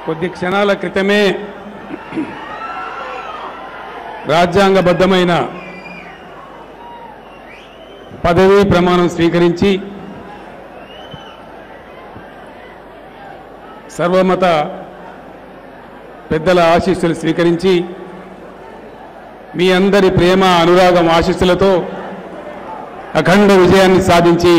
కొద్ది క్షణాల క్రితమే రాజ్యాంగబద్ధమైన పదవీ ప్రమాణం స్వీకరించి సర్వమత పెద్దల ఆశీస్సులు స్వీకరించి మీ అందరి ప్రేమ అనురాగం ఆశీస్సులతో అఖండ విజయాన్ని సాధించి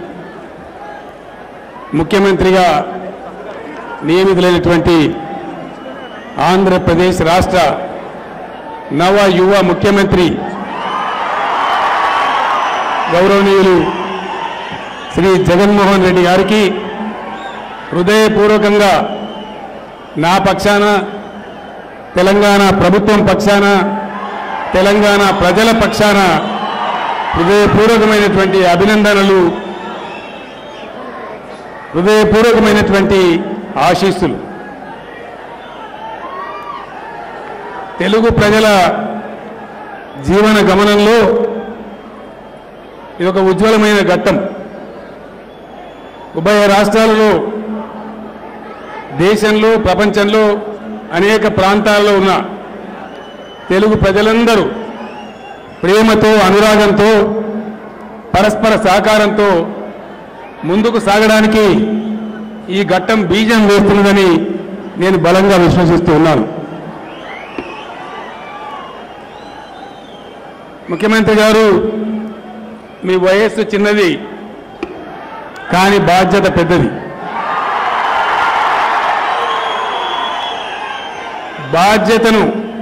ముఖ్యమంత్రిగా నియమితులైనటువంటి ఆంధ్రప్రదేశ్ రాష్ట్ర నవ యువ ముఖ్యమంత్రి గౌరవనీయులు శ్రీ జగన్మోహన్ రెడ్డి గారికి హృదయపూర్వకంగా నా పక్షాన తెలంగాణ ప్రభుత్వం పక్షాన తెలంగాణ ప్రజల పక్షాన హృదయపూర్వకమైనటువంటి అభినందనలు హృదయపూర్వకమైనటువంటి ఆశీస్సులు తెలుగు ప్రజల జీవన గమనంలో ఇది ఒక ఉజ్వలమైన ఘట్టం ఉభయ రాష్ట్రాలలో దేశంలో ప్రపంచంలో అనేక ప్రాంతాల్లో ఉన్న తెలుగు ప్రజలందరూ ప్రేమతో అనురాగంతో పరస్పర సహకారంతో ముందుకు సాగడానికి ఈ ఘట్టం బీజం వేస్తున్నదని నేను బలంగా విశ్వసిస్తూ ఉన్నాను ముఖ్యమంత్రి గారు మీ వయస్సు చిన్నది కానీ బాధ్యత పెద్దది బాధ్యతను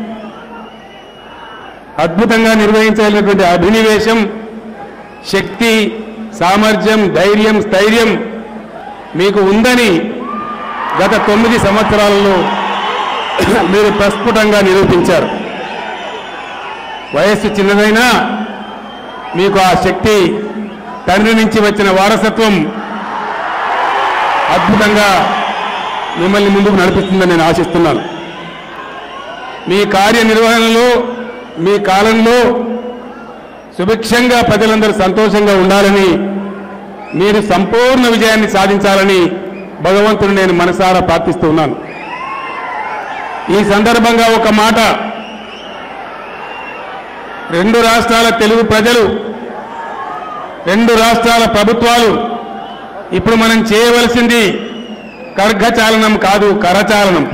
అద్భుతంగా నిర్వహించాలనేటువంటి అభినివేశం శక్తి సామర్థ్యం ధైర్యం స్థైర్యం మీకు ఉందని గత తొమ్మిది సంవత్సరాలలో మీరు ప్రస్ఫుటంగా నిరూపించారు వయస్సు చిన్నదైనా మీకు ఆ శక్తి తండ్రి నుంచి వచ్చిన వారసత్వం అద్భుతంగా మిమ్మల్ని ముందుకు నడిపిస్తుందని నేను ఆశిస్తున్నాను మీ కార్యనిర్వహణలో మీ కాలంలో సుభిక్షంగా ప్రజలందరూ సంతోషంగా ఉండాలని మీరు సంపూర్ణ విజయాన్ని సాధించాలని భగవంతుడు నేను మనసారా ప్రార్థిస్తూ ఉన్నాను ఈ సందర్భంగా ఒక మాట రెండు రాష్ట్రాల తెలుగు ప్రజలు రెండు రాష్ట్రాల ప్రభుత్వాలు ఇప్పుడు మనం చేయవలసింది కర్ఘచాలనం కాదు కరచాలనం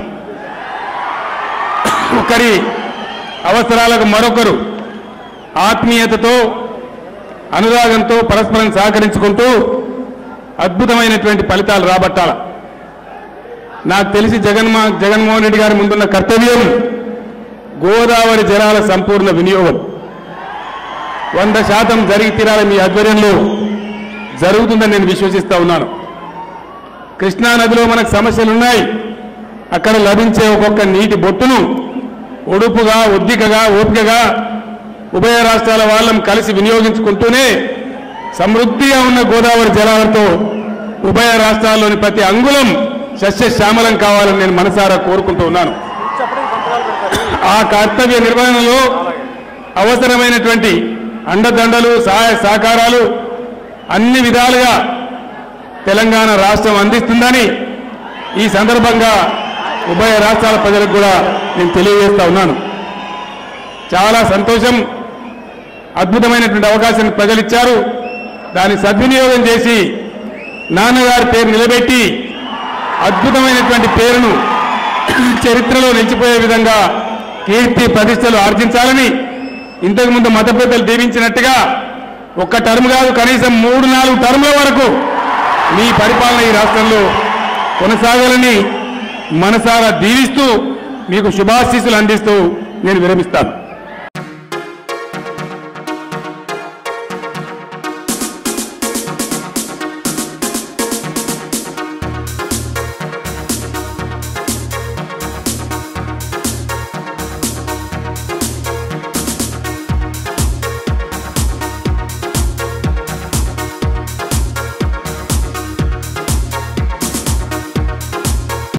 ఒకరి అవసరాలకు మరొకరు ఆత్మీయతతో అనురాగంతో పరస్పరం సహకరించుకుంటూ అద్భుతమైనటువంటి ఫలితాలు రాబట్టాల నాకు తెలిసి జగన్మో జగన్మోహన్ రెడ్డి గారి ముందున్న కర్తవ్యం గోదావరి జలాల సంపూర్ణ వినియోగం వంద శాతం జరిగి తీరాలి మీ ఆధ్వర్యంలో జరుగుతుందని నేను విశ్వసిస్తా ఉన్నాను కృష్ణా నదిలో మనకు సమస్యలు ఉన్నాయి అక్కడ లభించే ఒక్కొక్క నీటి బొట్టును ఒడుపుగా ఒద్దికగా ఓపికగా ఉభయ రాష్ట్రాల వాళ్ళం కలిసి వినియోగించుకుంటూనే సమృద్ధిగా ఉన్న గోదావరి జలాలతో ఉభయ రాష్ట్రాల్లోని ప్రతి అంగుళం సస్యశ్యామలం కావాలని నేను మనసారా కోరుకుంటూ ఉన్నాను ఆ కర్తవ్య నిర్వహణలో అవసరమైనటువంటి అండదండలు సహాయ సహకారాలు అన్ని విధాలుగా తెలంగాణ రాష్ట్రం అందిస్తుందని ఈ సందర్భంగా ఉభయ రాష్ట్రాల ప్రజలకు కూడా నేను తెలియజేస్తా ఉన్నాను చాలా సంతోషం అద్భుతమైనటువంటి అవకాశాన్ని ప్రజలు ఇచ్చారు దాన్ని సద్వినియోగం చేసి నాన్నగారి పేరు నిలబెట్టి అద్భుతమైనటువంటి పేరును చరిత్రలో నిలిచిపోయే విధంగా కీర్తి ప్రతిష్టలు ఆర్జించాలని ఇంతకుముందు మత పెద్దలు దీవించినట్టుగా ఒక్క టర్మ్ కాదు కనీసం మూడు నాలుగు టర్ముల వరకు మీ పరిపాలన ఈ రాష్ట్రంలో కొనసాగాలని మనసారా దీవిస్తూ మీకు శుభాశీస్సులు అందిస్తూ నేను విరమిస్తాను